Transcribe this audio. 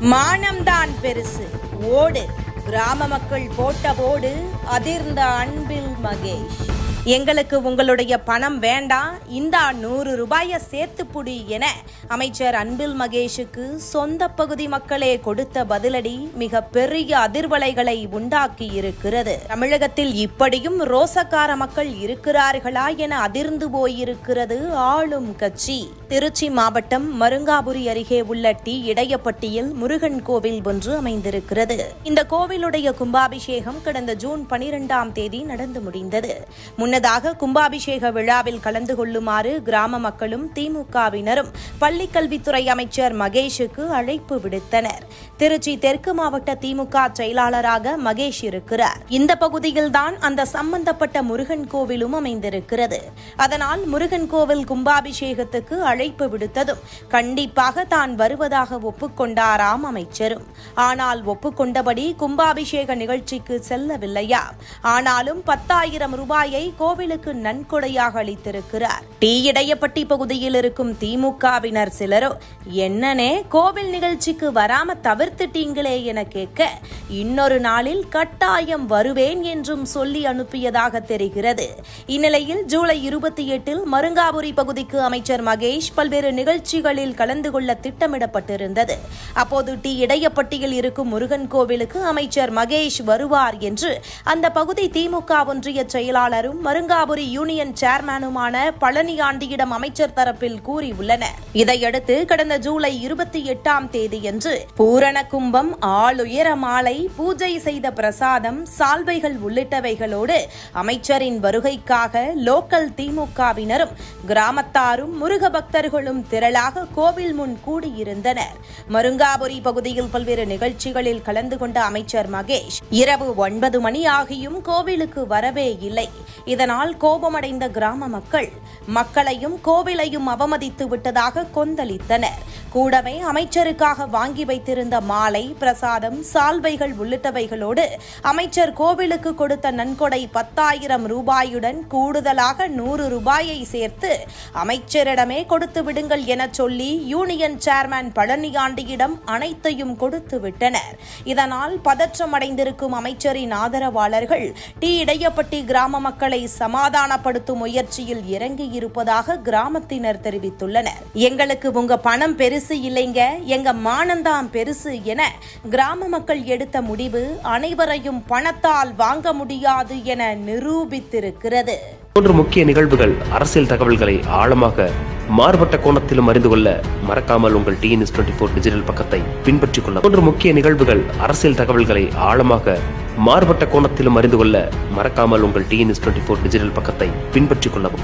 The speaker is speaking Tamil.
மானம்தான் பெருசு ஓடு கிராம மக்கள் போட்ட போடு அதிர்ந்த அன்பில் மகேஷ் எங்களுக்கு உங்களுடைய பணம் வேண்டாம் இந்தா நூறு ரூபாய சேர்த்து புடி என அமைச்சர் அன்பில் மகேஷுக்கு சொந்த பகுதி மக்களே கொடுத்த பதிலடி மிக பெரிய அதிர்வலைகளை உண்டாக்கி இருக்கிறது தமிழகத்தில் இப்படியும் ரோசக்கார மக்கள் இருக்கிறார்களா என அதிர்ந்து போயிருக்கிறது ஆளும் கட்சி திருச்சி மாவட்டம் மருங்காபுரி அருகே உள்ள டி இடையப்பட்டியில் முருகன் கோவில் ஒன்று அமைந்திருக்கிறது இந்த கோவிலுடைய கும்பாபிஷேகம் கடந்த ஜூன் பனிரெண்டாம் தேதி நடந்து முடிந்தது முன்னதாக கும்பாபிஷேக விழாவில் கலந்து கொள்ளுமாறு கிராம மக்களும் திமுகவினரும் பள்ளிக்கல்வித்துறை அமைச்சர் மகேஷுக்கு அழைப்பு விடுத்தனர் திருச்சி தெற்கு மாவட்ட திமுக செயலாளராக மகேஷ் இருக்கிறார் இந்த பகுதியில்தான் அந்த சம்பந்தப்பட்ட முருகன் கோவிலும் அமைந்திருக்கிறது அதனால் முருகன் கோவில் கும்பாபிஷேகத்துக்கு அழைப்பு விடுத்ததும் கண்டிப்பாக தான் வருவதாக ஒப்புக்கொண்டாராம் அமைச்சரும் ஆனால் ஒப்புக்கொண்டபடி கும்பாபிஷேக நிகழ்ச்சிக்கு செல்லவில்லையா ஆனாலும் பத்தாயிரம் ரூபாயை கோவிலுக்கு நன்கொடையாக அளித்திருக்கிறார் டி இடையப்பட்டி பகுதியில் இருக்கும் திமுகவினர் சிலரோ என்னனே கோவில் நிகழ்ச்சிக்கு வராம தவிர்த்துட்டீங்களே என கேட்க இன்னொரு நாளில் கட்டாயம் வருவேன் என்றும் சொல்லி அனுப்பியதாக தெரிகிறது இந்நிலையில் ஜூலை இருபத்தி எட்டில் மருங்காபுரி பகுதிக்கு அமைச்சர் மகேஷ் பல்வேறு நிகழ்ச்சிகளில் கலந்து கொள்ள திட்டமிடப்பட்டிருந்தது அப்போது டி இடையப்பட்டியில் இருக்கும் முருகன் கோவிலுக்கு அமைச்சர் மகேஷ் வருவார் என்று அந்த பகுதி திமுக ஒன்றிய செயலாளரும் மருங்காபுரி யூனியன் சேர்மேனுமான பழனி ஆண்டியிடம் அமைச்சர் தரப்பில் கூறியுள்ளனர் இதையடுத்து கடந்த ஜூலை இருபத்தி எட்டாம் தேதியன்று பூரண கும்பம் ஆளுயர மாலை பூஜை செய்த பிரசாதம் சால்வைகள் உள்ளிட்டவைகளோடு அமைச்சரின் வருகைக்காக லோக்கல் திமுகவினரும் கிராமத்தாரும் முருக பக்தர்களும் திரளாக கோவில் முன் கூடியிருந்தனர் மருங்காபுரி பகுதியில் பல்வேறு நிகழ்ச்சிகளில் கலந்து கொண்ட அமைச்சர் மகேஷ் இரவு ஒன்பது மணி ஆகியும் கோவிலுக்கு வரவே இல்லை இதனால் கோபமடைந்த கிராம மக்கள் மக்களையும் கோவிலையும் அவமதித்து விட்டதாக கொந்தளித்தனர் கூடவே அமைச்சருக்காக வாங்கி வைத்திருந்த மாலை பிரசாதம் சால்வைகள் உள்ளிட்டவைகளோடு அமைச்சர் கோவிலுக்கு கொடுத்த நன்கொடை பத்தாயிரம் ரூபாயுடன் கூடுதலாக நூறு ரூபாயை சேர்த்து அமைச்சரிடமே கொடுத்து விடுங்கள் என சொல்லி யூனியன் சேர்மேன் பழனியாண்டியிடம் அனைத்தையும் கொடுத்து விட்டனர் இதனால் பதற்றமடைந்திருக்கும் அமைச்சரின் ஆதரவாளர்கள் டி இடையப்பட்டி கிராம மக்களை சமாதானப்படுத்தும் முயற்சியில் இறங்கியிருப்பதாக கிராமத்தினர் தெரிவித்துள்ளனர் எங்களுக்கு உங்க பணம் பெருசு இல்லைங்க எங்க மானந்தான் பெருசு என கிராம மக்கள் எடுத்த முடிவு அனைவரையும் பணத்தால் வாங்க முடியாது என நிரூபித்திருக்கிறது போன்ற முக்கிய நிகழ்வுகள் அரசியல் தகவல்களை ஆழமாக மாறுபட்ட கோணத்திலும் அறிந்து கொள்ள மறக்காமல் உங்கள் டிஎன்எஸ் டுவெண்ட்டி ஃபோர் டிஜிட்டல் பக்கத்தை பின்பற்றிக் கொள்ள போன்ற முக்கிய நிகழ்வுகள் அரசியல் தகவல்களை ஆழமாக மாறுபட்ட கோணத்திலும் அறிந்து கொள்ள மறக்காமல் உங்கள் டிஎன்எஸ் டுவெண்ட்டி ஃபோர் டிஜிட்டல் பக்கத்தை பின்பற்றிக் கொள்ளவும்